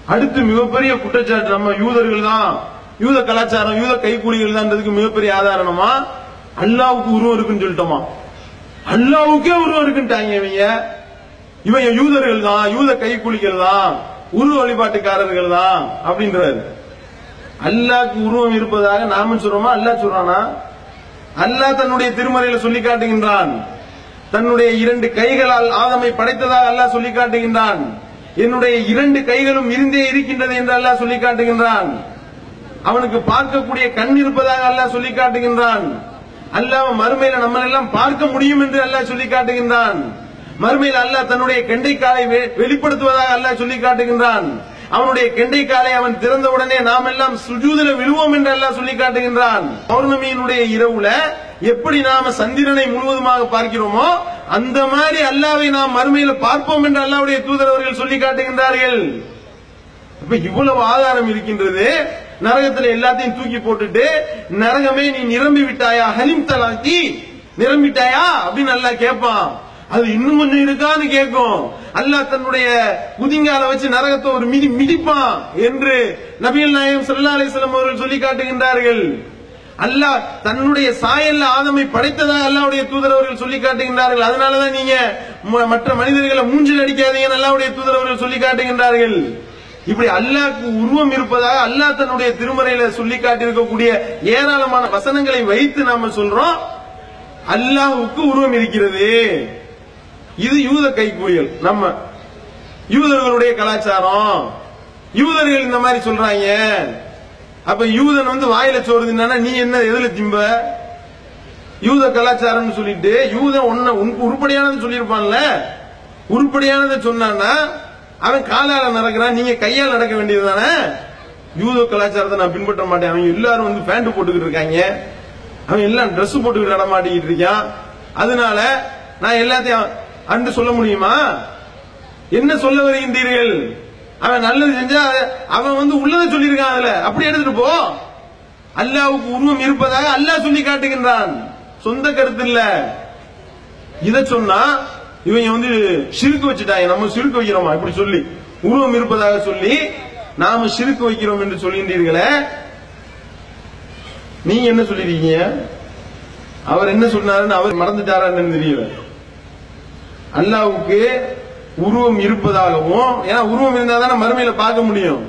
அடுத்து மிகப்பெரிய குற்றச்சாட்டு நம்ம யூதர்கள் தான் யூத கலாச்சாரம் யூத கைக்கூலிகள் தான்றதுக்கு மிகப்பெரிய ஆதாரணமா அல்லாவுக்கு உருவம் இருக்குன்னு சொல்லிட்டோமா அல்லாவுக்கே உருவம் இருக்குன்ட்டாங்க இவங்க இவங்க யூதர்கள் தான் யூத கைக்கூலிகள் தான் உருவ வழிபாட்டுக்காரர்கள் தான் அப்படின்றாரு அல்லாஹ்க்கு உருவம் இருப்பதாக நாம சொல்றோமா அல்லாஹ் சொல்றானா அல்லாஹ் தன்னுடைய திருமறையில சொல்லி காட்டுகின்றான் தன்னுடைய இரண்டு கைகளால் ஆதமை படைத்ததாக அல்லாஹ் சொல்லி காட்டுகின்றான் என்னுடைய இரண்டு கைகளும் இருந்தே இருக்கின்றது என்று அல்லாஹ் சொல்லி காட்டுகின்றான் அவனுக்கு பார்க்கக்கூடிய கண் இருப்பதாக அல்லாஹ் சொல்லி காட்டுகின்றான் அல்லாஹ் மறுமையில நம்ம எல்லாம் பார்க்க முடியும் என்று அல்லாஹ் சொல்லி காட்டுகின்றான் மறுமையில் அல்லாஹ் தன்னுடைய கெண்டைக்காலை வெ- வெளிப்படுத்துவதாக அல்லாஹ் சொல்லி காட்டுகின்றான் அவனுடைய கெண்டைக்காலை அவன் திறந்தவுடனே நாம் எல்லாம் சுஜூதில விழுவோம் என்று அல்லாஹ் சொல்லி காட்டுகின்றான் பௌர்ணமியினுடைய இரவுல எப்படி நாம சந்திரனை முழுவதுமாக பார்க்கிறோமோ அந்த மாதிரி அல்லாவை நாம் மறுமையில பார்ப்போம் என்று அல்லாவுடைய தூதர் அவர்கள் சொல்லி காட்டுகின்றார்கள் இப்ப இவ்வளவு ஆதாரம் இருக்கின்றது நரகத்துல எல்லாத்தையும் தூக்கி போட்டுட்டு நரகமே நீ நிரம்பி விட்டாயா ஹலிம் தலாக்கி நிரம்பிட்டாயா அப்படின்னு நல்லா கேட்பான் அது இன்னும் கொஞ்சம் இருக்கான்னு கேட்கும் அல்லாஹ் தன்னுடைய குதிங்கால வச்சு நரகத்தை ஒரு மிதி மிதிப்பான் என்று நபிகள் நாயகம் ஸல்லல்லாஹு அலைஹி வஸல்லம் அவர்கள் சொல்லி காட்டுகின்றார்கள் அல்லாஹ் தன்னுடைய சாயல்ல ஆதமை படைத்ததாக அல்லாஹ்வுடைய தூதர் அவர்கள் சொல்லி காட்டுகின்றார்கள் அதனாலதான் நீங்க ம- மற்ற மனிதர்களை மூஞ்சில் அடிக்காதீங்கன்னு அல்லாஹ்வுடைய தூதர் அவர்கள் சொல்லி காட்டுகின்றார்கள் இப்படி அல்லாஹ்க்கு உருவம் இருப்பதாக அல்லாஹ் தன்னுடைய திருமறையில சொல்லி காட்டியிருக்கக்கூடிய ஏராளமான வசனங்களை வைத்து நாம சொல்றோம் அல்லாஹ்வுக்கு உருவம் இருக்கிறது இது யூத கைக்கூலிகள் நம்ம யூதர்களுடைய கலாச்சாரம் யூதர்கள் இந்த மாதிரி சொல்றாங்க அப்ப யூதன் வந்து வாயில சோறு தின்னா நீ என்ன எதுல திம்ப யூத கலாச்சாரம்னு சொல்லிட்டு யூதன் ஒன்ன உனக்கு உருப்படியானது சொல்லியிருப்பான்ல உருப்படியானதை சொன்னான்னா அவன் காலால நடக்கிறான் நீங்க கையால் நடக்க வேண்டியதுதானே யூத கலாச்சாரத்தை நான் பின்பற்ற மாட்டேன் அவங்க எல்லாரும் வந்து பேண்ட் போட்டுக்கிட்டு இருக்காங்க அவன் எல்லாம் Dress போட்டுக்கிட்டு நடமாட்டிக்கிட்டு இருக்கான் அதனால நான் எல்லாத்தையும் அன்று சொல்ல முடியுமா என்ன சொல்ல வருகின்றீர்கள் அவன் நல்லது செஞ்சா அவன் வந்து உள்ளதை சொல்லியிருக்கான் அதுல அப்படி எடுத்துட்டு போ அல்லாவுக்கு உருவம் இருப்பதாக அல்லாஹ் சொல்லி காட்டுகின்றான் சொந்த கருத்து இல்ல இத சொன்னா இவங்க வந்து சிறுக்கு வச்சுட்டாங்க நம்ம சிறுக்கு வைக்கிறோமா இப்படி சொல்லி உருவம் இருப்பதாக சொல்லி நாம சிறுக்கு வைக்கிறோம் என்று சொல்கின்றீர்களே நீங்க என்ன சொல்லிருக்கீங்க அவர் என்ன சொன்னாருன்னு அவர் மறந்துட்டாரா என்னன்னு தெரியல அல்லாவுக்கு உருவம் இருப்பதாகவும் ஏன்னா உருவம் இருந்தா தானே மறுமையில பார்க்க முடியும்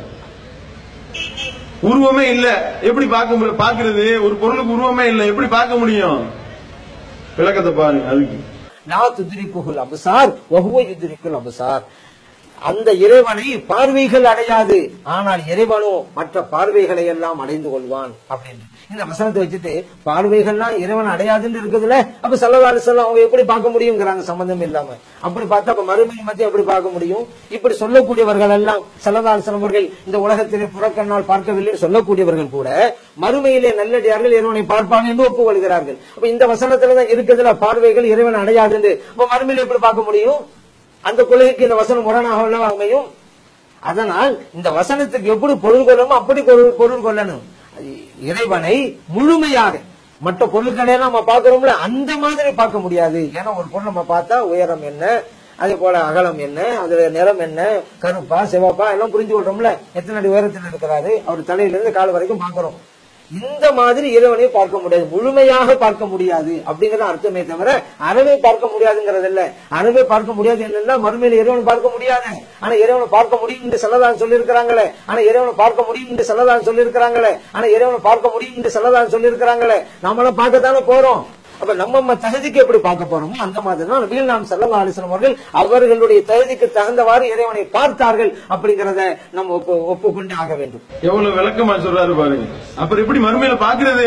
உருவமே இல்ல எப்படி பார்க்க முடியும் பார்க்கிறது ஒரு பொருளுக்கு உருவமே இல்ல எப்படி பார்க்க முடியும் விளக்கத்தை பாருங்க அதுக்கு லா துதிரிக்குல் அபசார் வஹுவ யுதிரிக்குல் அபசார் அந்த இறைவனை பார்வைகள் அடையாது ஆனால் இறைவனோ மற்ற பார்வைகளை எல்லாம் அடைந்து கொள்வான் அப்படின்னு இந்த வசனத்தை வச்சுட்டு பார்வைகள்லாம் இறைவன் அடையாதுன்னு இருக்குதுல்ல அப்ப சல்லவாறு சொல்ல அவங்க எப்படி பார்க்க முடியுங்கிறாங்க சம்பந்தம் இல்லாம அப்படி பார்த்தா அப்ப மறுமையை மத்திய எப்படி பார்க்க முடியும் இப்படி சொல்லக்கூடியவர்கள் எல்லாம் சல்லவாறு அவர்கள் இந்த உலகத்திலே புறக்கண்ணால் பார்க்கவில்லை சொல்லக்கூடியவர்கள் கூட மறுமையிலே நல்லடியார்கள் இறைவனை பார்ப்பாங்க என்று ஒப்புக்கொள்கிறார்கள் அப்ப இந்த வசனத்துல தான் இருக்குதுல பார்வைகள் இறைவன் அடையாதுன்னு அப்ப மறுமையில எப்படி பார்க்க முடியும் அந்த கொள்கைக்கு இந்த வசனம் முரணாக அல்லவா அமையும் அதனால் இந்த வசனத்துக்கு எப்படி பொருள் கொள்ளணுமோ அப்படி பொருள் பொருள் கொள்ளணும் இறைவனை முழுமையாக மற்ற பொருட்களை எல்லாம் நம்ம பார்க்கிறோம்ல அந்த மாதிரி பார்க்க முடியாது ஏன்னா ஒரு பொருள் நம்ம பார்த்தா உயரம் என்ன அதே போல அகலம் என்ன அதுல நிறம் என்ன கருப்பா சிவப்பா எல்லாம் புரிஞ்சு கொள்றோம்ல எத்தனை அடி உயரத்தில் இருக்கிறாரு அவர் தலையில இருந்து கால் வரைக்கும் பார்க்கிறோம் இந்த மாதிரி இறைவனை பார்க்க முடியாது முழுமையாக பார்க்க முடியாது அப்படிங்கறது அர்த்தமே தவிர அறவே பார்க்க முடியாதுங்கிறது இல்ல அறவே பார்க்க முடியாது என்னன்னா மறுமையில இறைவனை பார்க்க முடியாது ஆனா இறைவனை பார்க்க முடியும் என்று சொல்லதான் சொல்லியிருக்கிறாங்களே ஆனா இறைவனை பார்க்க முடியும் என்று சொல்லதான் சொல்லியிருக்கிறாங்களே ஆனா இறைவனை பார்க்க முடியும் என்று சொல்லதான் சொல்லியிருக்கிறாங்களே நாமெல்லாம் பார்க்கத்தானே போறோம் அப்ப நம்ம நம்ம தகுதிக்கு எப்படி பார்க்க போறோமோ அந்த மாதிரி தான் நபிகள் நாம் செல்லல்லா அலிஸ்லாம் அவர்கள் அவர்களுடைய தகுதிக்கு தகுந்தவாறு இறைவனை பார்த்தார்கள் அப்படிங்கறத நம்ம ஒப்பு ஒப்புக்கொண்டு ஆக வேண்டும் எவ்வளவு விளக்கமா சொல்றாரு பாருங்க அப்புறம் எப்படி மறுமையில பாக்குறது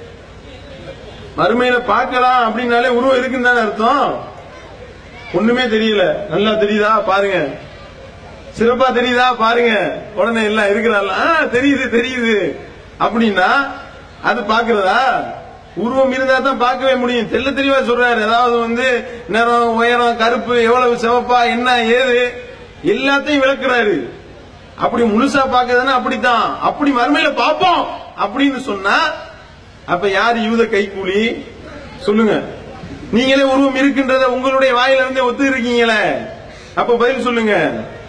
மறுமையில பார்க்கலாம் அப்படின்னாலே உருவம் இருக்குன்னு தானே அர்த்தம் ஒண்ணுமே தெரியல நல்லா தெரியுதா பாருங்க சிறப்பா தெரியுதா பாருங்க உடனே எல்லாம் இருக்கிறாள் தெரியுது தெரியுது அப்படின்னா அது பாக்குறதா உருவம் இருந்தா தான் பார்க்கவே முடியும் தெல்ல தெளிவா சொல்றாரு அதாவது வந்து நிறம் உயரம் கருப்பு எவ்வளவு சிவப்பா என்ன ஏது எல்லாத்தையும் விளக்குறாரு அப்படி முழுசா பாக்குறதுன்னா அப்படித்தான் அப்படி மறுமையில பார்ப்போம் அப்படின்னு சொன்னா அப்ப யார் யூத கைக்கூலி சொல்லுங்க நீங்களே உருவம் இருக்கின்றத உங்களுடைய வாயில இருந்தே ஒத்து இருக்கீங்களே அப்ப பதில் சொல்லுங்க